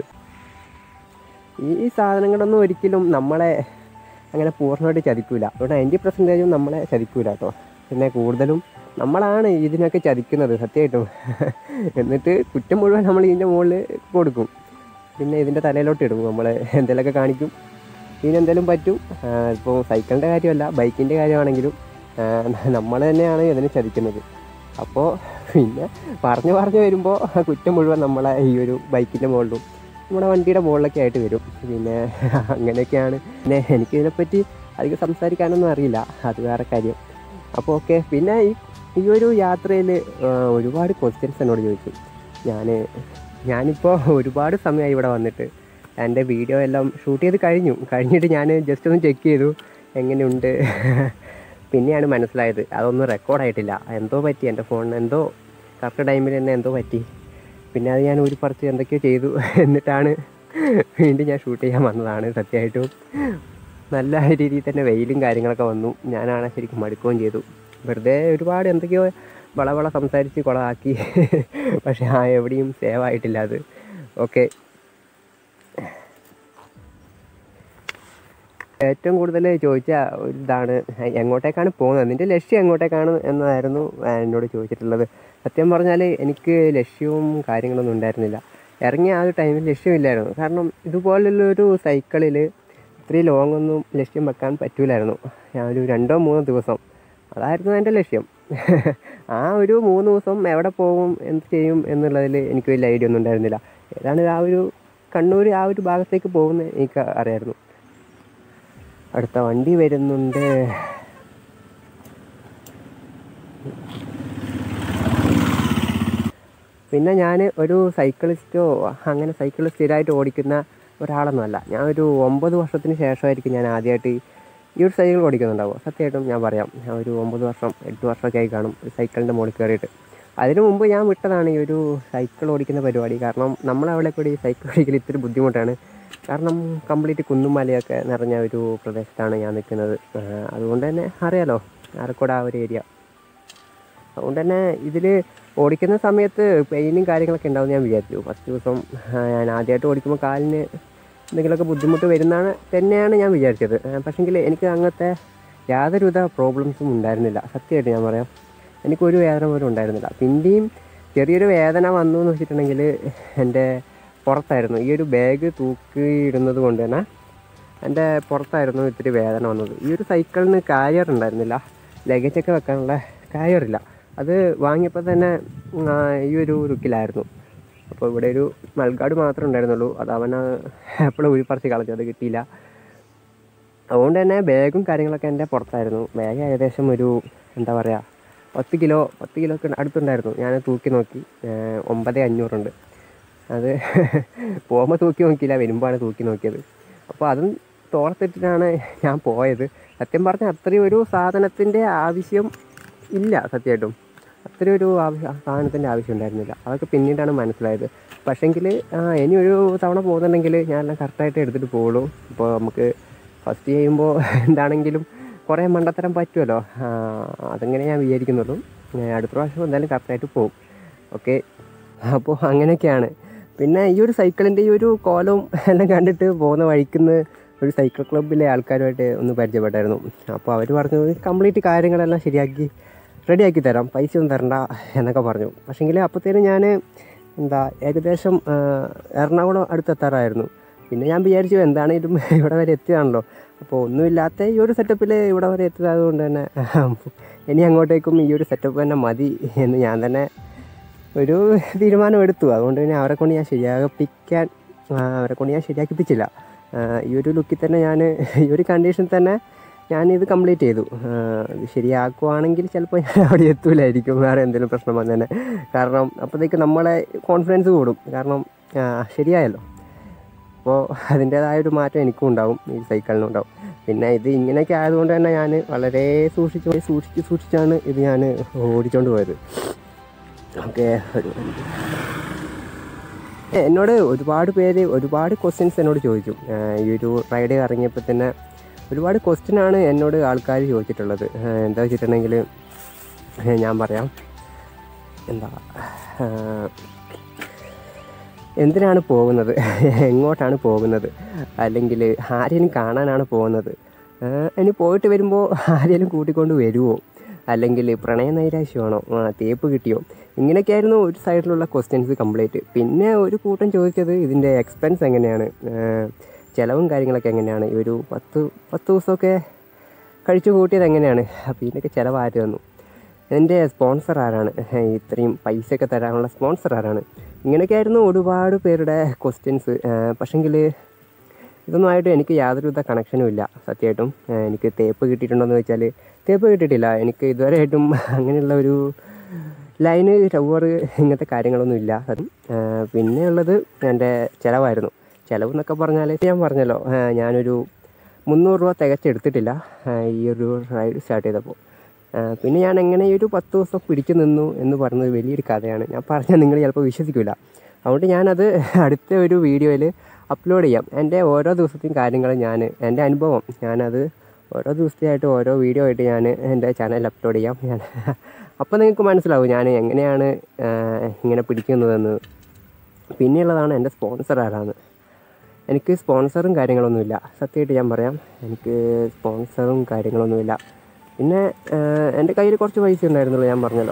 ഈ സാധനങ്ങളൊന്നും ഒരിക്കലും നമ്മളെ അങ്ങനെ പൂർണ്ണമായിട്ട് ചതിക്കൂല അതുകൊണ്ട് നയൻറ്റി പെർസെൻറ്റേജും നമ്മളെ ചതിക്കൂല കേട്ടോ പിന്നെ കൂടുതലും നമ്മളാണ് ഇതിനൊക്കെ ചതിക്കുന്നത് സത്യമായിട്ടും എന്നിട്ട് കുറ്റം മുഴുവൻ നമ്മൾ ഇതിൻ്റെ മുകളിൽ കൊടുക്കും പിന്നെ ഇതിൻ്റെ തലയിലോട്ട് ഇടും നമ്മൾ എന്തെങ്കിലുമൊക്കെ കാണിക്കും ഇതിനെന്തെങ്കിലും പറ്റും ഇപ്പോൾ സൈക്കിളിൻ്റെ കാര്യമല്ല ബൈക്കിൻ്റെ കാര്യമാണെങ്കിലും നമ്മൾ തന്നെയാണ് ഇതിനെ ചതിക്കുന്നത് അപ്പോൾ പിന്നെ പറഞ്ഞു പറഞ്ഞു വരുമ്പോൾ കുറ്റം മുഴുവൻ നമ്മളെ ഈ ഒരു ബൈക്കിൻ്റെ മുകളിലും നമ്മുടെ വണ്ടിയുടെ മുകളിലൊക്കെ ആയിട്ട് വരും പിന്നെ അങ്ങനെയൊക്കെയാണ് പിന്നെ എനിക്കിതിനെപ്പറ്റി അധികം സംസാരിക്കാനൊന്നും അറിയില്ല അത് വേറെ കാര്യം അപ്പോൾ ഓക്കെ പിന്നെ ഈ ഈ ഒരു യാത്രയിൽ ഒരുപാട് ക്വസ്റ്റ്യൻസ് എന്നോട് ചോദിച്ചു ഞാൻ ഞാനിപ്പോൾ ഒരുപാട് സമയമായി ഇവിടെ വന്നിട്ട് എൻ്റെ വീഡിയോ എല്ലാം ഷൂട്ട് ചെയ്ത് കഴിഞ്ഞു കഴിഞ്ഞിട്ട് ഞാൻ ജസ്റ്റ് ഒന്ന് ചെക്ക് ചെയ്തു എങ്ങനെയുണ്ട് പിന്നെയാണ് മനസ്സിലായത് അതൊന്നും റെക്കോർഡായിട്ടില്ല എന്തോ പറ്റി എൻ്റെ ഫോണിന് എന്തോ കറക്റ്റ് ടൈമിൽ തന്നെ എന്തോ പറ്റി പിന്നെ അത് ഞാൻ ഒരു പറിച്ച് എന്തൊക്കെയോ ചെയ്തു എന്നിട്ടാണ് വീണ്ടും ഞാൻ ഷൂട്ട് ചെയ്യാൻ വന്നതാണ് സത്യമായിട്ടും നല്ല രീതിയിൽ തന്നെ വെയിലും കാര്യങ്ങളൊക്കെ വന്നു ഞാനാണ് ശരിക്കും മടുക്കുകയും ചെയ്തു വെറുതെ ഒരുപാട് എന്തൊക്കെയോ വളവള സംസാരിച്ച് കുളമാക്കി പക്ഷേ ആ എവിടെയും സേവ് ആയിട്ടില്ല അത് ഓക്കെ ഏറ്റവും കൂടുതൽ ചോദിച്ച ഒരു ഇതാണ് എങ്ങോട്ടേക്കാണ് പോകുന്നത് നിൻ്റെ ലക്ഷ്യം എങ്ങോട്ടേക്കാണ് എന്നതായിരുന്നു എന്നോട് ചോദിച്ചിട്ടുള്ളത് സത്യം പറഞ്ഞാൽ എനിക്ക് ലക്ഷ്യവും കാര്യങ്ങളൊന്നും ഉണ്ടായിരുന്നില്ല ഇറങ്ങിയ ആ ഒരു ടൈമിൽ ലക്ഷ്യമില്ലായിരുന്നു കാരണം ഇതുപോലുള്ളൊരു സൈക്കിളിൽ ഇത്രയും ലോങ് ഒന്നും ലക്ഷ്യം വെക്കാൻ പറ്റൂലായിരുന്നു ഞാൻ ഒരു രണ്ടോ മൂന്നോ ദിവസം അതായിരുന്നു എൻ്റെ ലക്ഷ്യം ആ ഒരു മൂന്ന് ദിവസം എവിടെ പോകും എന്ത് ചെയ്യും എന്നുള്ളതിൽ എനിക്ക് വലിയ ഐഡിയ ഒന്നും ഉണ്ടായിരുന്നില്ല ഏതാണ് ആ ഒരു കണ്ണൂർ ആ ഒരു ഭാഗത്തേക്ക് പോകുന്നത് എനിക്ക് അറിയായിരുന്നു അടുത്ത വണ്ടി വരുന്നുണ്ട് പിന്നെ ഞാൻ ഒരു സൈക്കിളിസ്റ്റോ അങ്ങനെ സൈക്കിൾ സ്ഥിരമായിട്ട് ഓടിക്കുന്ന ഒരാളൊന്നുമല്ല ഞാൻ ഒരു ഒമ്പത് വർഷത്തിന് ശേഷമായിരിക്കും ഞാൻ ആദ്യമായിട്ട് ഈ ഒരു സൈക്കിൾ ഓടിക്കുന്നുണ്ടാവുക സത്യമായിട്ടും ഞാൻ പറയാം ഞാൻ ഒരു ഒമ്പത് വർഷം എട്ട് വർഷമൊക്കെ ആയി കാണും ഈ സൈക്കിളിൻ്റെ മുകളിൽ കയറിയിട്ട് അതിനു മുമ്പ് ഞാൻ വിട്ടതാണ് ഈ ഒരു സൈക്കിൾ ഓടിക്കുന്ന പരിപാടി കാരണം നമ്മളവിടെ കൂടി ഈ സൈക്കിൾ ഓടിക്കൽ ഇത്തിരി ബുദ്ധിമുട്ടാണ് കാരണം കംപ്ലീറ്റ് കുന്നും മലയൊക്കെ നിറഞ്ഞ ഒരു പ്രദേശത്താണ് ഞാൻ നിൽക്കുന്നത് ആ, അതുകൊണ്ട് തന്നെ അറിയാലോ ആരക്കോട് ആ ഒരു ഏരിയ അതുകൊണ്ട് തന്നെ ഇതിൽ ഓടിക്കുന്ന സമയത്ത് പെയിനും കാര്യങ്ങളൊക്കെ ഉണ്ടാവും ഞാൻ വിചാരിച്ചു ഫസ്റ്റ് ദിവസം ആ, ഞാൻ ആദ്യമായിട്ട് ഓടിക്കുമ്പോൾ കാലിന് എന്തെങ്കിലുമൊക്കെ ബുദ്ധിമുട്ട് വരുന്നതാണ് തന്നെയാണ് ഞാൻ വിചാരിച്ചത് പക്ഷേങ്കിൽ എനിക്ക് അങ്ങനത്തെ യാതൊരുവിധ പ്രോബ്ലംസും ഉണ്ടായിരുന്നില്ല സത്യമായിട്ട് ഞാൻ പറയാം എനിക്കൊരു വേദന പോലും ഉണ്ടായിരുന്നില്ല പിന്നെയും ചെറിയൊരു വേദന വന്നു എന്ന് വെച്ചിട്ടുണ്ടെങ്കിൽ എൻ്റെ പുറത്തായിരുന്നു ഈ ഒരു ബാഗ് തൂക്കിയിടുന്നത് കൊണ്ട് തന്നെ എൻ്റെ പുറത്തായിരുന്നു ഇത്തിരി വേദന വന്നത് ഈ ഒരു സൈക്കിളിന് കാരിയർ ഉണ്ടായിരുന്നില്ല ലഗേജൊക്കെ വെക്കാനുള്ള കാരിയറില്ല അത് വാങ്ങിയപ്പോൾ തന്നെ ആ, ഈ ഒരു റുക്കിലായിരുന്നു അപ്പോൾ ഇവിടെ ഒരു മൽഗാട് മാത്രമേ ഉണ്ടായിരുന്നുള്ളൂ അത് അവൻ എപ്പോഴും ഉഴിപ്പറിച്ച് കളഞ്ഞു അത് കിട്ടിയില്ല അതുകൊണ്ട് തന്നെ ബാഗും കാര്യങ്ങളൊക്കെ എൻ്റെ പുറത്തായിരുന്നു ബാഗ് ഏകദേശം ഒരു എന്താ പറയുക പത്ത് കിലോ പത്ത് കിലോ ഒക്കെ അടുത്തുണ്ടായിരുന്നു ഞാൻ തൂക്കി നോക്കി ഏഹ് ഒമ്പത് അഞ്ഞൂറുണ്ട് അത് പോകുമ്പോൾ തൂക്കി നോക്കിയില്ല വരുമ്പോഴാണ് തൂക്കി നോക്കിയത് അപ്പോൾ അതും തോളത്തിട്ടിട്ടാണ് ഞാൻ പോയത് സത്യം പറഞ്ഞാൽ അത്രയും ഒരു സാധനത്തിൻ്റെ ആവശ്യം ഇല്ല സത്യമായിട്ടും അത്രയും ഒരു ആവശ്യം സാധനത്തിൻ്റെ ആവശ്യം ഉണ്ടായിരുന്നില്ല അതൊക്കെ പിന്നീടാണ് മനസ്സിലായത് പക്ഷേങ്കിൽ ഇനി ഒരു തവണ പോകുന്നുണ്ടെങ്കിൽ ഞാനെല്ലാം കറക്റ്റായിട്ട് എടുത്തിട്ട് പോകുള്ളൂ ഇപ്പോൾ നമുക്ക് ഫസ്റ്റ് ചെയ്യുമ്പോൾ എന്താണെങ്കിലും കുറേ മണ്ടത്തരം പറ്റുമല്ലോ ആ, അതങ്ങനെ ഞാൻ വിചാരിക്കുന്നുള്ളൂ ഏ, അടുത്ത പ്രാവശ്യം എന്തായാലും കറക്റ്റായിട്ട് പോകും ഓക്കെ അപ്പോൾ അങ്ങനെയൊക്കെയാണ് പിന്നെ ഈ ഒരു സൈക്കിളിൻ്റെ ഈ ഒരു കോലവും എല്ലാം കണ്ടിട്ട് പോകുന്ന വഴിക്കുന്ന് ഒരു സൈക്കിൾ ക്ലബ്ബിലെ ആൾക്കാരുമായിട്ട് ഒന്ന് പരിചയപ്പെട്ടായിരുന്നു അപ്പോൾ അവർ പറഞ്ഞു കംപ്ലീറ്റ് കാര്യങ്ങളെല്ലാം ശരിയാക്കി റെഡിയാക്കി തരാം പൈസ ഒന്നും തരണ്ട എന്നൊക്കെ പറഞ്ഞു പക്ഷേങ്കിൽ അപ്പോഴത്തേനും ഞാൻ എന്താ ഏകദേശം ആ, എറണാകുളം അടുത്തെത്താറായിരുന്നു പിന്നെ ഞാൻ വിചാരിച്ചു എന്താണേലും ഇവിടെ വരെ എത്തിയതാണല്ലോ അപ്പോൾ ഒന്നുമില്ലാത്ത ഈ ഒരു സെറ്റപ്പിൽ ഇവിടെ വരെ എത്തിയത് കൊണ്ട് തന്നെ ഇനി അങ്ങോട്ടേക്കും ഈ ഒരു സെറ്റപ്പ് തന്നെ മതി എന്ന് ഞാൻ തന്നെ ഒരു തീരുമാനം എടുത്തു അതുകൊണ്ട് തന്നെ അവരെ കൊണ്ട് ഞാൻ ശരിയാക്കിപ്പിക്കാൻ ആ, അവരെ കൊണ്ട് ഞാൻ ശരിയാക്കിപ്പിച്ചില്ല ആ, ഈ ഒരു ലുക്കിൽ തന്നെ ഞാൻ ഈ ഒരു കണ്ടീഷനിൽ തന്നെ ഞാനിത് കംപ്ലീറ്റ് ചെയ്തു ആ, ഇത് ശരിയാക്കുവാണെങ്കിൽ ചിലപ്പോൾ ഞാൻ അവിടെ എത്തൂലായിരിക്കും വേറെ എന്തെങ്കിലും പ്രശ്നം വന്നു തന്നെ കാരണം അപ്പോഴത്തേക്ക് നമ്മളെ കോൺഫിഡൻസ് കൂടും കാരണം ആ, ശരിയായല്ലോ അപ്പോൾ അതിൻ്റേതായ ഒരു മാറ്റം എനിക്കും ഉണ്ടാവും ഈ സൈക്കിളിനും ഉണ്ടാവും പിന്നെ ഇത് ഇങ്ങനെയൊക്കെ ആയതുകൊണ്ട് തന്നെ ഞാൻ വളരെ സൂക്ഷിച്ച് സൂക്ഷിച്ച് സൂക്ഷിച്ചാണ് ഇത് ഞാൻ ഓടിച്ചുകൊണ്ട് പോയത് ഓക്കെ ഒരു എന്നോട് ഒരുപാട് പേര് ഒരുപാട് ക്വസ്റ്റ്യൻസ് എന്നോട് ചോദിച്ചു ഏഹ് ഈ ഒരു റൈഡ് ഇറങ്ങിയപ്പോൾ തന്നെ ഒരുപാട് ക്വസ്റ്റ്യനാണ് എന്നോട് ആൾക്കാർ ചോദിച്ചിട്ടുള്ളത് ഏഹ് എന്താ വെച്ചിട്ടുണ്ടെങ്കിൽ ഏഹ് ഞാൻ പറയാം എന്താ ഏഹ് എന്തിനാണ് പോകുന്നത് എങ്ങോട്ടാണ് പോകുന്നത് അല്ലെങ്കിൽ ആരെയും കാണാനാണ് പോകുന്നത് ഏഹ് ഇനി പോയിട്ട് വരുമ്പോൾ ആരെയും കൂട്ടിക്കൊണ്ട് വരുമോ അല്ലെങ്കിൽ പ്രണയ നൈരാശ്യമാണോ ആ, തേപ്പ് കിട്ടിയോ ഇങ്ങനെയൊക്കെയായിരുന്നു ഒരു സൈഡിലുള്ള ക്വസ്റ്റ്യൻസ് കംപ്ലീറ്റ് പിന്നെ ഒരു കൂട്ടം ചോദിച്ചത് ഇതിൻ്റെ എക്സ്പെൻസ് എങ്ങനെയാണ് ഏഹ് ചിലവും കാര്യങ്ങളൊക്കെ എങ്ങനെയാണ് ഈ ഒരു പത്ത് പത്ത് ദിവസമൊക്കെ കഴിച്ചു കൂട്ടിയത് എങ്ങനെയാണ് അപ്പോൾ ഇതിൻ്റെയൊക്കെ ചിലവ് ആര് തന്നു എൻ്റെ സ്പോൺസർ ആരാണ് ഇത്രയും പൈസയൊക്കെ തരാനുള്ള സ്പോൺസർ ആരാണ് ഇങ്ങനെയൊക്കെയായിരുന്നു ഒരുപാട് പേരുടെ ക്വസ്റ്റ്യൻസ് പക്ഷെങ്കിൽ ഇതൊന്നുമായിട്ട് എനിക്ക് യാതൊരുവിധ കണക്ഷനും ഇല്ല സത്യമായിട്ടും ഏഹ് എനിക്ക് തേപ്പ് കിട്ടിയിട്ടുണ്ടോയെന്ന് ചോദിച്ചാൽ തേപ്പ് കിട്ടിയിട്ടില്ല എനിക്ക് ഇതുവരെയായിട്ടും അങ്ങനെയുള്ള ഒരു ലൈന് ടവർ ഇങ്ങനത്തെ കാര്യങ്ങളൊന്നും ഇല്ല ഏഹ് പിന്നെ ഉള്ളത് എൻ്റെ ചിലവായിരുന്നു ചിലവ് എന്നൊക്കെ പറഞ്ഞാൽ ഞാൻ പറഞ്ഞല്ലോ ഏഹ് ഞാനൊരു മുന്നൂറ് രൂപ തികച്ചെടുത്തിട്ടില്ല ഏഹ് ഈ ഒരു റൈഡ് സ്റ്റാർട്ട് ചെയ്തപ്പോൾ ഏഹ് പിന്നെ ഞാൻ എങ്ങനെ ഈ ഒരു പത്ത് ദിവസം പിടിച്ചു നിന്നു എന്ന് പറയുന്നത് വലിയൊരു കഥയാണ് ഞാൻ പറഞ്ഞാൽ നിങ്ങൾ ചിലപ്പോൾ വിശ്വസിക്കില്ല അതുകൊണ്ട് ഞാനത് അടുത്ത ഒരു വീഡിയോയിൽ അപ്ലോഡ് ചെയ്യാം എൻ്റെ ഓരോ ദിവസത്തെയും കാര്യങ്ങൾ ഞാൻ എൻ്റെ അനുഭവം ഞാനത് ഓരോ ദിവസത്തെയായിട്ട് ഓരോ വീഡിയോ ആയിട്ട് ഞാൻ എൻ്റെ ചാനലിൽ അപ്ലോഡ് ചെയ്യാം ഞാൻ അപ്പോൾ നിങ്ങൾക്ക് മനസ്സിലാവും ഞാൻ എങ്ങനെയാണ് ഏഹ് ഇങ്ങനെ പിടിക്കുന്നതെന്ന് പിന്നെയുള്ളതാണ് എൻ്റെ സ്പോൺസർ ആരാണ് എനിക്ക് സ്പോൺസറും കാര്യങ്ങളൊന്നുമില്ല സത്യമായിട്ട് ഞാൻ പറയാം എനിക്ക് സ്പോൺസറും കാര്യങ്ങളൊന്നുമില്ല പിന്നെ ഏഹ്, എൻ്റെ കയ്യിൽ കുറച്ച് പൈസ ഉണ്ടായിരുന്നുള്ളൂ ഞാൻ പറഞ്ഞല്ലോ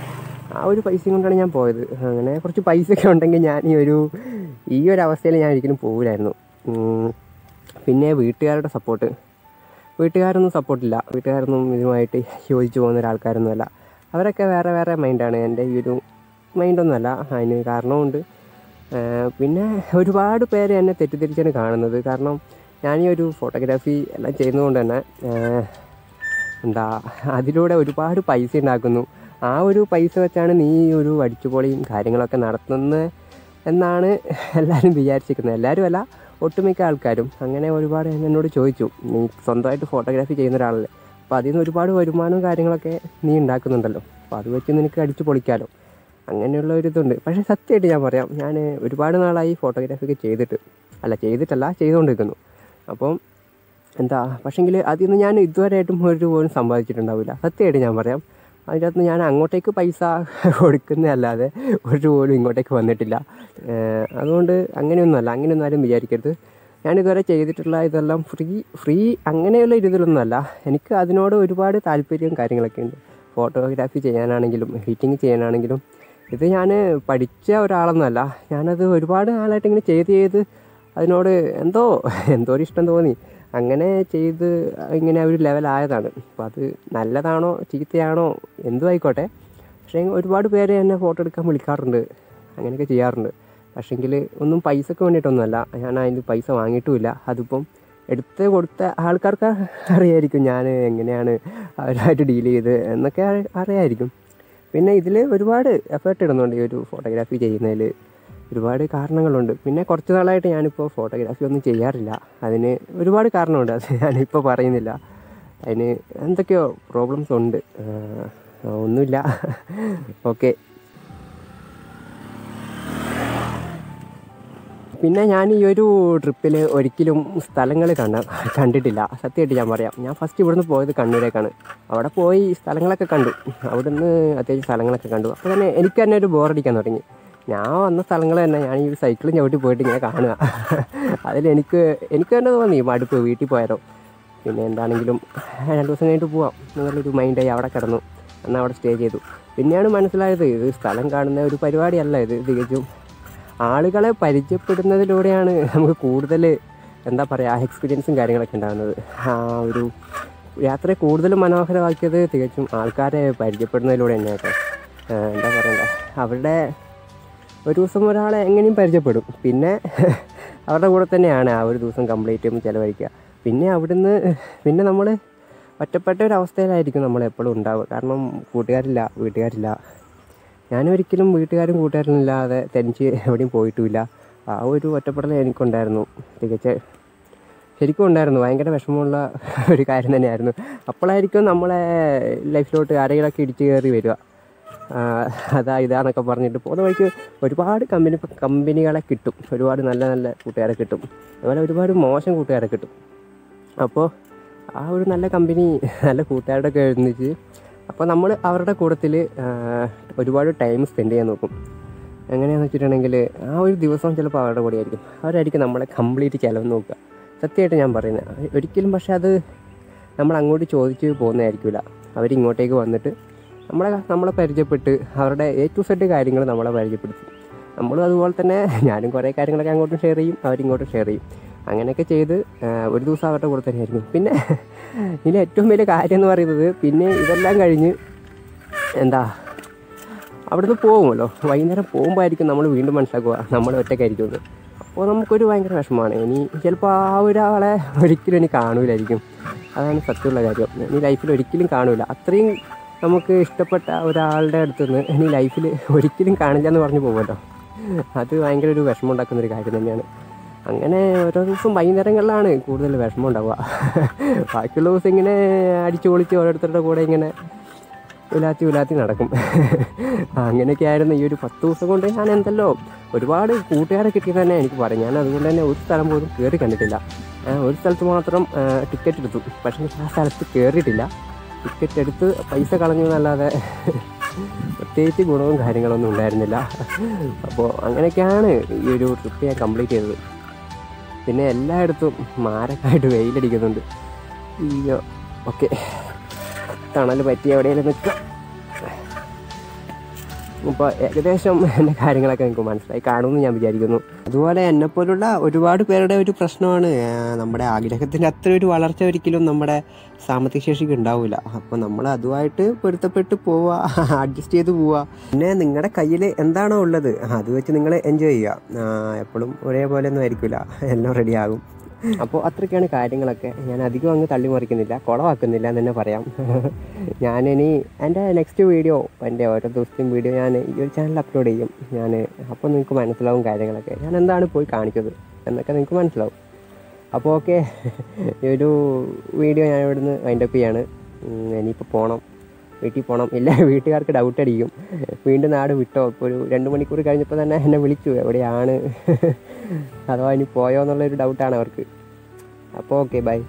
ആ ഒരു പൈസയും കൊണ്ടാണ് ഞാൻ പോയത് അങ്ങനെ കുറച്ച് പൈസയൊക്കെ ഉണ്ടെങ്കിൽ ഞാൻ ഈ ഒരു ഈ ഒരു അവസ്ഥയിൽ ഞാൻ ഒരിക്കലും പോകില്ലായിരുന്നു ഉം, പിന്നെ വീട്ടുകാരുടെ സപ്പോർട്ട് വീട്ടുകാരൊന്നും സപ്പോർട്ടില്ല വീട്ടുകാരൊന്നും ഇതുമായിട്ട് യോജിച്ച് പോകുന്ന ഒരാൾക്കാരൊന്നുമല്ല അവരൊക്കെ വേറെ വേറെ മൈൻഡാണ് എൻ്റെ ഈ ഒരു മൈൻഡൊന്നുമല്ല അതിന് കാരണമുണ്ട് ഏഹ് പിന്നെ ഒരുപാട് പേര് എന്നെ തെറ്റിദ്ധരിച്ചാണ് കാണുന്നത് കാരണം ഞാൻ ഈ ഒരു ഫോട്ടോഗ്രാഫി എല്ലാം ചെയ്യുന്നതുകൊണ്ട് തന്നെ ഏഹ് എന്താ അതിലൂടെ ഒരുപാട് പൈസ ഉണ്ടാക്കുന്നു ആ ഒരു പൈസ വെച്ചാണ് നീ ഈ ഒരു അടിച്ചുപൊളിയും കാര്യങ്ങളൊക്കെ നടത്തുന്നത് എന്നാണ് എല്ലാവരും വിചാരിച്ചിരിക്കുന്നത് എല്ലാവരും അല്ല ഒട്ടുമിക്ക ആൾക്കാരും അങ്ങനെ ഒരുപാട് എന്നോട് ചോദിച്ചു നീ സ്വന്തമായിട്ട് ഫോട്ടോഗ്രാഫി ചെയ്യുന്ന ഒരാളല്ലേ അപ്പോൾ അതിൽ നിന്ന് ഒരുപാട് വരുമാനവും കാര്യങ്ങളൊക്കെ നീ ഉണ്ടാക്കുന്നുണ്ടല്ലോ അപ്പോൾ അത് വെച്ച് നിനക്ക് അടിച്ചു പൊളിക്കാലോ അങ്ങനെയുള്ള ഒരു ഇതുണ്ട് പക്ഷേ സത്യമായിട്ട് ഞാൻ പറയാം ഞാൻ ഒരുപാട് നാളായി ഫോട്ടോഗ്രാഫി ഒക്കെ ചെയ്തിട്ട് അല്ല ചെയ്തിട്ടല്ല ചെയ്തുകൊണ്ടിരിക്കുന്നു അപ്പം എന്താ പക്ഷേങ്കിൽ അതിൽ നിന്ന് ഞാൻ ഇതുവരെയായിട്ടും ഒരു പോലും സമ്പാദിച്ചിട്ടുണ്ടാവില്ല സത്യമായിട്ട് ഞാൻ പറയാം അതിൻ്റെ അകത്ത് ഞാൻ അങ്ങോട്ടേക്ക് പൈസ കൊടുക്കുന്നതല്ലാതെ ഒരു പോലും ഇങ്ങോട്ടേക്ക് വന്നിട്ടില്ല ഏഹ് അതുകൊണ്ട് അങ്ങനെയൊന്നുമല്ല അങ്ങനെയൊന്നും ആരും വിചാരിക്കരുത് ഞാൻ ഇതുവരെ ചെയ്തിട്ടുള്ള ഇതെല്ലാം ഫ്രീ ഫ്രീ അങ്ങനെയുള്ള രീതിയിലൊന്നുമല്ല എനിക്ക് അതിനോട് ഒരുപാട് താല്പര്യവും കാര്യങ്ങളൊക്കെ ഉണ്ട് ഫോട്ടോഗ്രാഫി ചെയ്യാനാണെങ്കിലും എഡിറ്റിങ് ചെയ്യാനാണെങ്കിലും ഇത് ഞാൻ പഠിച്ച ഒരാളൊന്നുമല്ല ഞാനത് ഒരുപാട് നാളായിട്ട് ഇങ്ങനെ ചെയ്ത് ചെയ്ത് അതിനോട് എന്തോ എന്തോ ഒരു ഇഷ്ടം തോന്നി അങ്ങനെ ചെയ്ത് ഇങ്ങനെ ഒരു ലെവലായതാണ് അപ്പോൾ അത് നല്ലതാണോ ചീത്തയാണോ എന്തും ആയിക്കോട്ടെ പക്ഷേ ഒരുപാട് പേര് എന്നെ ഫോട്ടോ എടുക്കാൻ വിളിക്കാറുണ്ട് അങ്ങനെയൊക്കെ ചെയ്യാറുണ്ട് പക്ഷേങ്കിൽ ഒന്നും പൈസക്ക് വേണ്ടിയിട്ടൊന്നുമല്ല ഞാൻ അതിന് പൈസ വാങ്ങിയിട്ടുമില്ല അതിപ്പം എടുത്ത് കൊടുത്ത ആൾക്കാർക്ക് അറിയായിരിക്കും ഞാൻ എങ്ങനെയാണ് അവരുമായിട്ട് ഡീൽ ചെയ്ത് എന്നൊക്കെ അറി- അറിയായിരിക്കും പിന്നെ ഇതിൽ ഒരുപാട് എഫേർട്ട് ഇടുന്നുണ്ട് ഈ ഒരു ഫോട്ടോഗ്രാഫി ചെയ്യുന്നതിൽ ഒരുപാട് കാരണങ്ങളുണ്ട് പിന്നെ കുറച്ച് നാളായിട്ട് ഞാനിപ്പോൾ ഫോട്ടോഗ്രാഫി ഒന്നും ചെയ്യാറില്ല അതിന് ഒരുപാട് കാരണമുണ്ട് അത് ഞാനിപ്പോൾ പറയുന്നില്ല അതിന് എന്തൊക്കെയോ പ്രോബ്ലംസ് ഉണ്ട് ആ, ഒന്നുമില്ല ഓക്കെ പിന്നെ ഞാൻ ഈ ഒരു ട്രിപ്പിൽ ഒരിക്കലും സ്ഥലങ്ങൾ കണ്ട കണ്ടിട്ടില്ല സത്യമായിട്ട് ഞാൻ പറയാം ഞാൻ ഫസ്റ്റ് ഇവിടുന്ന് പോയത് കണ്ണൂരേക്കാണ് അവിടെ പോയി സ്ഥലങ്ങളൊക്കെ കണ്ടു അവിടുന്ന് അത്യാവശ്യം സ്ഥലങ്ങളൊക്കെ കണ്ടു അപ്പോൾ തന്നെ എനിക്ക് തന്നെ ഒരു ബോറടിക്കാൻ തുടങ്ങി ഞാൻ വന്ന സ്ഥലങ്ങൾ തന്നെ ഞാൻ ഈ സൈക്കിളും ചവിട്ടി പോയിട്ട് ഇങ്ങനെ കാണുക അതിൽ എനിക്ക് എനിക്ക് തന്നെ തോന്നി മടുപ്പ് വീട്ടിൽ പോയാലോ പിന്നെ എന്താണെങ്കിലും രണ്ട് ദിവസം കഴിഞ്ഞിട്ട് പോവാം എന്നുള്ളൊരു മൈൻഡായി അവിടെ കിടന്നു എന്നാൽ അവിടെ സ്റ്റേ ചെയ്തു പിന്നെയാണ് മനസ്സിലായത് ഇത് സ്ഥലം കാണുന്ന ഒരു പരിപാടിയല്ല ഇത് തികച്ചും ആളുകളെ പരിചയപ്പെടുന്നതിലൂടെയാണ് നമുക്ക് കൂടുതൽ എന്താ പറയുക എക്സ്പീരിയൻസും കാര്യങ്ങളൊക്കെ ഉണ്ടാകുന്നത് ആ ഒരു യാത്രയെ കൂടുതൽ മനോഹരമാക്കിയത് തികച്ചും ആൾക്കാരെ പരിചയപ്പെടുന്നതിലൂടെ തന്നെ കേട്ടോ ആ, എന്താ പറയണ്ടേ അവരുടെ ഒരു ദിവസം ഒരാളെ എങ്ങനെയും പരിചയപ്പെടും പിന്നെ അവരുടെ കൂടെ തന്നെയാണ് ആ ഒരു ദിവസം കംപ്ലീറ്റും ചിലവഴിക്കുക പിന്നെ അവിടുന്ന് പിന്നെ നമ്മൾ ഒറ്റപ്പെട്ട ഒരു അവസ്ഥയിലായിരിക്കും നമ്മൾ എപ്പോഴും ഉണ്ടാവുക കാരണം കൂട്ടുകാരില്ല വീട്ടുകാരില്ല ഞാനൊരിക്കലും വീട്ടുകാരും കൂട്ടുകാരും ഇല്ലാതെ തനിച്ച് എവിടെയും പോയിട്ടുമില്ല ആ ഒരു ഒറ്റപ്പെടൽ എനിക്കുണ്ടായിരുന്നു തികച്ച് ശരിക്കും ഉണ്ടായിരുന്നു ഭയങ്കര വിഷമമുള്ള ഒരു കാര്യം തന്നെയായിരുന്നു അപ്പോഴായിരിക്കും നമ്മളെ ലൈഫിലോട്ട് ആരെങ്കിലൊക്കെ ഇടിച്ച് കയറി വരിക ആ, അതാ ഇതാന്നൊക്കെ പറഞ്ഞിട്ട് പോകുന്ന വഴിക്ക് ഒരുപാട് കമ്പനി കമ്പനികളെ കിട്ടും ഒരുപാട് നല്ല നല്ല കൂട്ടുകാരെ കിട്ടും അതുപോലെ ഒരുപാട് മോശം കൂട്ടുകാരെ കിട്ടും അപ്പോൾ ആ ഒരു നല്ല കമ്പനി നല്ല കൂട്ടുകാരുടെ ഒക്കെ എഴുന്നിച്ച് അപ്പോൾ നമ്മൾ അവരുടെ കൂട്ടത്തിൽ ഒരുപാട് ടൈം സ്പെൻഡ് ചെയ്യാൻ നോക്കും എങ്ങനെയാണെന്ന് വെച്ചിട്ടുണ്ടെങ്കിൽ ആ ഒരു ദിവസം ചിലപ്പോൾ അവരുടെ കൂടെ ആയിരിക്കും അവരായിരിക്കും നമ്മളെ കംപ്ലീറ്റ് ചിലവ് നോക്കുക സത്യമായിട്ട് ഞാൻ പറയുന്നത് ഒരിക്കലും പക്ഷേ അത് നമ്മൾ അങ്ങോട്ട് ചോദിച്ച് പോകുന്നതായിരിക്കില്ല അവരിങ്ങോട്ടേക്ക് വന്നിട്ട് നമ്മളെ നമ്മളെ പരിചയപ്പെട്ട് അവരുടെ എ ടു സെഡ് കാര്യങ്ങൾ നമ്മളെ പരിചയപ്പെടുത്തി നമ്മളും അതുപോലെ തന്നെ ഞാനും കുറേ കാര്യങ്ങളൊക്കെ അങ്ങോട്ടും ഷെയർ ചെയ്യും അവരിങ്ങോട്ടും ഷെയർ ചെയ്യും അങ്ങനെയൊക്കെ ചെയ്ത് ആ, ഒരു ദിവസം അവരുടെ കൂടെ തന്നെയായിരുന്നു പിന്നെ ഇതിൽ ഏറ്റവും വലിയ കാര്യം എന്ന് പറയുന്നത് പിന്നെ ഇതെല്ലാം കഴിഞ്ഞ് എന്താ അവിടുന്ന് പോകുമല്ലോ വൈകുന്നേരം പോകുമ്പോഴായിരിക്കും നമ്മൾ വീണ്ടും മനസ്സിലാക്കുക നമ്മൾ ഒറ്റയ്ക്കായിരിക്കുമെന്ന് അപ്പോൾ നമുക്കൊരു ഭയങ്കര വിഷമമാണ് ഇനി ചിലപ്പോൾ ആ ഒരാളെ ഒരിക്കലും ഇനി കാണൂലായിരിക്കും അതാണ് സത്യമുള്ള കാര്യം ഇനി ലൈഫിൽ ഒരിക്കലും കാണൂല അത്രയും നമുക്ക് ഇഷ്ടപ്പെട്ട ഒരാളുടെ അടുത്ത് നിന്ന് ഇനി ലൈഫിൽ ഒരിക്കലും കാണില്ല എന്ന് പറഞ്ഞു പോകുമല്ലോ അത് ഭയങ്കര ഒരു വിഷമം ഉണ്ടാക്കുന്ന ഒരു കാര്യം തന്നെയാണ് അങ്ങനെ ഓരോ ദിവസം വൈകുന്നേരങ്ങളിലാണ് കൂടുതൽ വിഷമം ഉണ്ടാവുക ബാക്കിയുള്ള ദിവസം ഇങ്ങനെ അടിച്ചു പൊളിച്ച് ഓരോരുത്തരുടെ കൂടെ ഇങ്ങനെ ഉലാത്തി ഉലാത്തി നടക്കും അങ്ങനെയൊക്കെ ആയിരുന്നു ഈ ഒരു പത്ത് ദിവസം കൊണ്ട് ഞാൻ എന്തല്ലോ ഒരുപാട് കൂട്ടുകാരെ കിട്ടിയത് തന്നെ എനിക്ക് പറയാം ഞാൻ അതുകൊണ്ട് തന്നെ ഒരു സ്ഥലം പോലും കയറി കണ്ടിട്ടില്ല ആ, ഒരു സ്ഥലത്ത് മാത്രം ടിക്കറ്റ് എടുത്തു പക്ഷേ ആ സ്ഥലത്ത് കയറിയിട്ടില്ല ടിക്കറ്റ് എടുത്ത് പൈസ കളഞ്ഞു എന്നല്ലാതെ പ്രത്യേകിച്ച് ഗുണവും കാര്യങ്ങളൊന്നും ഉണ്ടായിരുന്നില്ല അപ്പോൾ അങ്ങനെയൊക്കെയാണ് ഈ ഒരു ട്രിപ്പ് ഞാൻ കംപ്ലീറ്റ് ചെയ്തത് പിന്നെ എല്ലായിടത്തും മാരക്കായിട്ട് വെയിലടിക്കുന്നുണ്ട് അയ്യോ ഓക്കെ തണൽ പറ്റി എവിടെയെങ്കിലും നിൽക്കാം അപ്പോൾ ഏകദേശം എൻ്റെ കാര്യങ്ങളൊക്കെ നിങ്ങൾക്ക് മനസ്സിലായി കാണുമെന്ന് ഞാൻ വിചാരിക്കുന്നു അതുപോലെ എന്നെപ്പോലുള്ള ഒരുപാട് പേരുടെ ഒരു പ്രശ്നമാണ് ആ, നമ്മുടെ ആഗ്രഹത്തിൻ്റെ അത്ര ഒരു വളർച്ച ഒരിക്കലും നമ്മുടെ സാമ്പത്തിക ശേഷിക്ക് ഉണ്ടാവില്ല അപ്പോൾ നമ്മൾ അതുമായിട്ട് പൊരുത്തപ്പെട്ട് പോവുക അഡ്ജസ്റ്റ് ചെയ്ത് പോവുക പിന്നെ നിങ്ങളുടെ കയ്യിൽ എന്താണോ ഉള്ളത് അത് വെച്ച് നിങ്ങൾ എൻജോയ് ചെയ്യുക ആ, എപ്പോഴും ഒരേപോലെ ഒന്നും ആയിരിക്കില്ല എല്ലാം റെഡിയാകും അപ്പോൾ അത്രയ്ക്കാണ് കാര്യങ്ങളൊക്കെ ഞാൻ അധികം അങ്ങ് തള്ളിമറിക്കുന്നില്ല കുളമാക്കുന്നില്ല എന്ന് തന്നെ പറയാം ഞാനിനി എൻ്റെ നെക്സ്റ്റ് വീഡിയോ എൻ്റെ ഓരോ ദിവസത്തെയും വീഡിയോ ഞാൻ ഈ ഒരു ചാനൽ അപ്ലോഡ് ചെയ്യും ഞാൻ അപ്പോൾ നിങ്ങൾക്ക് മനസ്സിലാവും കാര്യങ്ങളൊക്കെ ഞാൻ എന്താണ് പോയി കാണിച്ചത് എന്നൊക്കെ നിങ്ങൾക്ക് മനസ്സിലാവും അപ്പോൾ ഓക്കെ ഈ ഒരു വീഡിയോ ഞാൻ ഇവിടുന്ന് വൈൻഡപ്പ് ചെയ്യാണ് ഉം, ഇനിയിപ്പോൾ പോകണം വീട്ടിൽ പോകണം ഇല്ല വീട്ടുകാർക്ക് ഡൗട്ട് അടിക്കും വീണ്ടും നാട് വിട്ടോ ഇപ്പോൾ ഒരു രണ്ട് മണിക്കൂർ കഴിഞ്ഞപ്പോൾ തന്നെ എന്നെ വിളിച്ചു എവിടെയാണ് അഥവാ ഇനി പോയോ എന്നുള്ളൊരു ഡൗട്ടാണ് അവർക്ക് അപ്പോൾ ഓക്കെ ബൈ